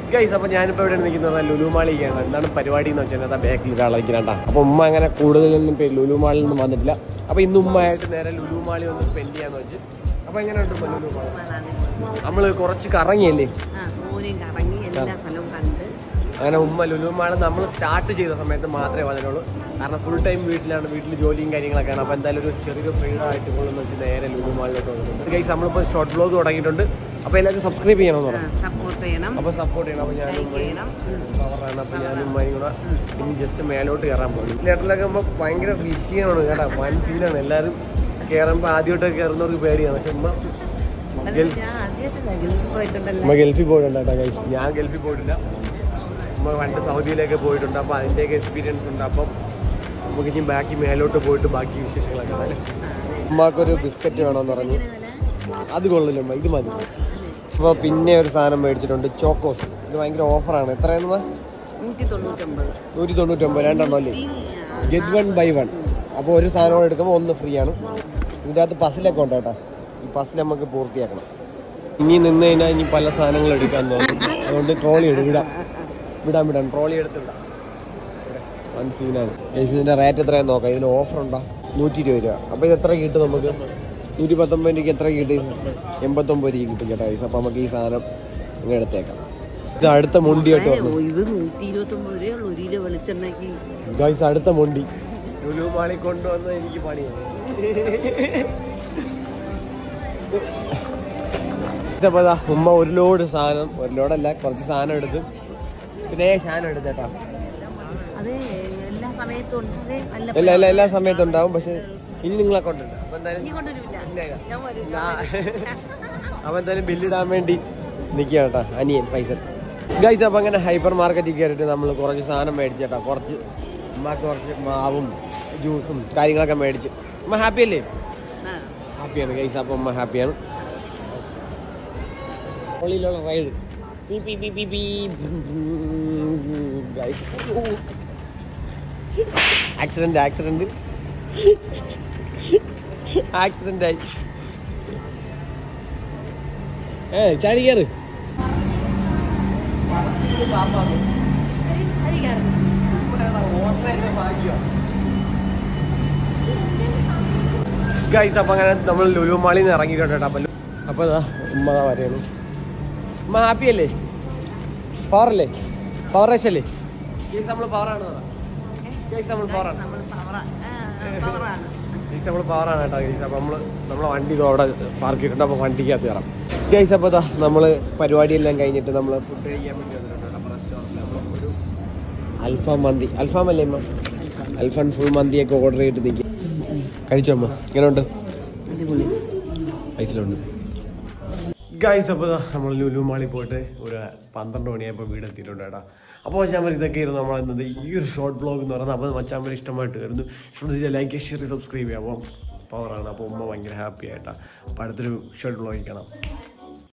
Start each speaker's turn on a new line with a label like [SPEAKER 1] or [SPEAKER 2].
[SPEAKER 1] Guys അപ്പോൾ ഞാനിപ്പോൾ ഇവിടെ നിൽക്കുന്നത് ലുലുമാളിക്കാണ് എന്താണ് പരിപാടി എന്ന് വെച്ചാൽ അതാ ബാക്കിൽ ഒരാളിരിക്കണ്ട അപ്പോൾ ഉമ്മ അങ്ങനെ കൂടുതലൊന്നും പേര് ലുലുമാളിൽ നിന്നും വന്നിട്ടില്ല അപ്പോൾ ഇന്ന് ഉമ്മയായിട്ട് നേരെ ലുലുമാളി ഒന്ന് സ്പെൻഡ് ചെയ്യാന്ന് വെച്ച് അപ്പോൾ എങ്ങനെയുണ്ട് ഉമ്മ ലുലുമാളി നമ്മൾ കുറച്ച് കറങ്ങിയല്ലേ
[SPEAKER 2] ആ മോനും കറങ്ങി എല്ലാ സ്ഥലവും കണ്ട്
[SPEAKER 1] അങ്ങനെ ഉമ്മ ലുലുമാള് നമ്മൾ സ്റ്റാർട്ട് ചെയ്ത സമയത്ത് മാത്രമേ വന്നിട്ടുള്ളൂ കാരണം ഫുൾ ടൈം വീട്ടിലാണ് വീട്ടിൽ ജോലിയും കാര്യങ്ങളൊക്കെയാണ് അപ്പോൾ എന്തായാലും ഒരു ചെറിയൊരു ഫ്രീഡം ആയിട്ട് കൊള്ളുന്ന വെച്ച് നേരെ ലുലുമാളിലോട്ട് വന്നിട്ടുണ്ട് ഗൈസ് നമ്മളിപ്പോൾ ഷോർട്ട് ബ്ലോഗ് തുടങ്ങിയിട്ടുണ്ട് അപ്പോൾ എല്ലാവരും സബ്സ്ക്രൈബ് ചെയ്യണമെന്ന് പറഞ്ഞു
[SPEAKER 2] സപ്പോർട്ട് ചെയ്യണം
[SPEAKER 1] അപ്പോൾ സപ്പോർട്ട് ചെയ്യണം അപ്പോൾ ഞാനും
[SPEAKER 2] ലൈക്ക് ചെയ്യണം
[SPEAKER 1] പവറാണ് അപ്പോൾ ഞാനും ഉമ്മയും കൂടെ ഇനി ജസ്റ്റ് മേലോട്ട് കയറാൻ പോകും തിയേറ്ററിലൊക്കെ ആകുമ്പോൾ ഭയങ്കര വിഷയമാണ് കേട്ടോ വൻ സീനാണ് എല്ലാവരും കയറുമ്പോൾ ആദ്യമായിട്ട് കയറുന്നവർക്ക് പേടിയാണ് പക്ഷെ ഉമ്മ
[SPEAKER 2] അല്ല,
[SPEAKER 1] ഗൾ-
[SPEAKER 2] ഞാൻ ആദ്യമായിട്ടല്ല ഗൾഫിൽ പോയിട്ടുണ്ടല്ലോ
[SPEAKER 1] ഉമ്മ ഗൾഫിൽ പോയിട്ടുണ്ട് കേട്ടോ ഗൈസ് ഞാൻ ഗൾഫിൽ പോയിട്ടില്ല ഉമ്മ പണ്ട് സൗദിയിലേക്ക് പോയിട്ടുണ്ട് അപ്പോൾ അതിൻ്റെയൊക്കെ എക്സ്പീരിയൻസ് ഉണ്ട് അപ്പം നമുക്ക് ഇനി ബാക്കി മേലോട്ട് പോയിട്ട് ബാക്കി വിശേഷങ്ങളൊക്കെ അല്ലേ ഉമ്മാക്കൊരു ബിസ്ക്കറ്റ് വേണമെന്ന് പറഞ്ഞ് അത് കൊള്ളില്ല ഉമ്മ ഇത് മതി അപ്പോൾ പിന്നെ ഒരു സാധനം മേടിച്ചിട്ടുണ്ട് ചോക്കോസ് ഇത് ഭയങ്കര ഓഫറാണ് എത്രയാണെന്ന്
[SPEAKER 2] നൂറ്റി തൊണ്ണൂറ്റൊമ്പത്
[SPEAKER 1] നൂറ്റി തൊണ്ണൂറ്റൊമ്പത് രണ്ടെണ്ണം അല്ലേ ഗെറ്റ് വൺ ബൈ വൺ അപ്പോൾ ഒരു സാധനം കൂടെ എടുക്കുമ്പോൾ ഒന്ന് ഫ്രീ ആണ് ഇതിൻ്റെ അകത്ത് പസിലൊക്കെ ഉണ്ട് കേട്ടോ ഈ പസിൽ നമുക്ക് പൂർത്തിയാക്കണം ഇനി നിന്ന് കഴിഞ്ഞാൽ ഇനി പല സാധനങ്ങൾ എടുക്കാൻ തോന്നും അതുകൊണ്ട് ട്രോളി എടു വിടാം വിടാം വിടാം ട്രോളി എടുത്തിടാം വൺ സീനാണ് ഇതിൻ്റെ റേറ്റ് എത്രയാന്ന് നോക്കാം ഇതിന് ഓഫർ ഉണ്ടോ നൂറ്റി ഇരുപത് രൂപ അപ്പോൾ ഇത് എത്ര കിട്ടും നമുക്ക് നൂറ്റി പത്തൊമ്പത് രൂപയ്ക്ക് എത്ര കിട്ടും എൺപത്തൊമ്പത് രൂപ കിട്ടും കേട്ടോ ഗൈസ് അപ്പോൾ നമുക്ക് ഈ സാധനം ഇങ്ങനെ എടുത്തേക്കാം ഇത് അടുത്ത മുണ്ടിയായിട്ട് വന്നു
[SPEAKER 2] ഇത് നൂറ്റി ഇരുപത്തൊമ്പത് രൂപയുള്ളൂ ഒരു കിലോ വെളിച്ചെണ്ണയ്ക്ക്
[SPEAKER 1] ഗൈസ് അടുത്ത മൊണ്ടി ലുലു മാളി കൊണ്ടുവന്ന് എനിക്ക് പണിയാണ് അപ്പോൾ ദാ ഉമ്മ ഒരു ലോഡ് സാധനം ഒരു ലോഡല്ല കുറച്ച് സാധനം എടുത്ത് പിന്നെ സാധനം എടുത്തേട്ടാ
[SPEAKER 2] അത് എല്ലാ സമയത്തും ഉണ്ട് അത് നല്ല
[SPEAKER 1] എല്ലാ എല്ലാ എല്ലാ സമയത്തും ഉണ്ടാവും പക്ഷെ ഇനി നിങ്ങളെ കൊണ്ടുണ്ട് അപ്പൊ എന്തായാലും
[SPEAKER 2] ഇനി കൊണ്ടുവരില്ല
[SPEAKER 1] ഇല്ല, ഇല്ല.
[SPEAKER 2] ഞാൻ വരും
[SPEAKER 1] അവൻ എന്തായാലും ബില്ലിടാൻ വേണ്ടി നിൽക്കുക കേട്ടോ അനിയൻ പൈസ ഗൈസ് അപ്പം അങ്ങനെ ഹൈപ്പർ മാർക്കറ്റിൽ കയറിയിട്ട് നമ്മൾ കുറച്ച് സാധനം മേടിച്ചു കേട്ടോ കുറച്ച് ഉമ്മക്ക് കുറച്ച് മാവും ജ്യൂസും കാര്യങ്ങളൊക്കെ മേടിച്ച് ഉമ്മ ഹാപ്പി അല്ലേ
[SPEAKER 2] ആ.
[SPEAKER 1] ഹാപ്പിയാണ് ഗൈസ് അപ്പം ഉമ്മ ഹാപ്പിയാണ് പള്ളിയിലുള്ള ride guys accident accident accident ആയി ഏ ചാടി കയറ് ഗൈസ് അപ്പം അങ്ങനെ നമ്മൾ ലുലു മാളിൽ നിന്ന് ഇറങ്ങിയിട്ടുണ്ട് കേട്ടോ അപ്പം അപ്പോൾ ഇതാ ഉമ്മ ദാ വരെയാണ് ഉമ്മ ഹാപ്പി അല്ലേ പവർ അല്ലേ പവർ റേസ് അല്ലേ ഗൈസ് നമ്മൾ പവറാണ് ഗൈസ് നമ്മൾ പവറാണ്
[SPEAKER 2] നമ്മൾ പവറാ ആ, ആ, പവറാണ്
[SPEAKER 1] ഗൈസ് നമ്മൾ പവറാണ് കേട്ടോ ഗൈസ് അപ്പോൾ നമ്മൾ നമ്മളെ വണ്ടി ഇതോ അവിടെ പാർക്ക് ചെയ്തിട്ടുണ്ട് അപ്പോൾ വണ്ടിക്കകത്ത് കയറാം ഗൈസ് അപ്പോൾ ഇതാ നമ്മൾ പരിപാടിയെല്ലാം കഴിഞ്ഞിട്ട് നമ്മൾ ഫുഡ് കഴിക്കാൻ വേണ്ടി വന്നിട്ടുണ്ട് കേട്ടോ അപ്പോൾ റെസ്റ്റോറൻറ്റിൽ നമ്മൾ ഒരു അൽഫാം മന്തി അൽഫാം അല്ലേ അമ്മ അൽഫാം ഫുൾ മന്തിയൊക്കെ ഓർഡർ ചെയ്തിട്ട് നിൽക്കും കഴിച്ചോ അമ്മ ഇങ്ങനെയുണ്ട്
[SPEAKER 2] അടിപൊളി
[SPEAKER 1] പൈസയിലുണ്ട് ഗൈസ് അപ്പോൾ നമ്മൾ ലുലു മാളിൽ പോയിട്ട് ഒരു പന്ത്രണ്ട് മണിയായപ്പോൾ വീട് എത്തിയിട്ടുണ്ട് കേട്ടോ അപ്പോൾ മച്ചാമ്പർ ഇതൊക്കെ ആയിരുന്നു നമ്മൾ ഇന്നത്തെ ഈ ഒരു ഷോർട്ട് ബ്ലോഗ് എന്ന് പറയുന്നത് അപ്പോൾ മച്ചാമ്പർ ഇഷ്ടമായിട്ട് വരുന്നു ഇഷ്ടം ലൈക്ക് ഷെയർ സബ്സ്ക്രൈബ് ചെയ്യാം അപ്പം പവറാണ് അപ്പോൾ ഉമ്മ ഭയങ്കര ഹാപ്പി ആയിട്ടാണ് അപ്പോൾ അടുത്തൊരു ഷോർട്ട് ബ്ലോഗ് കാണാം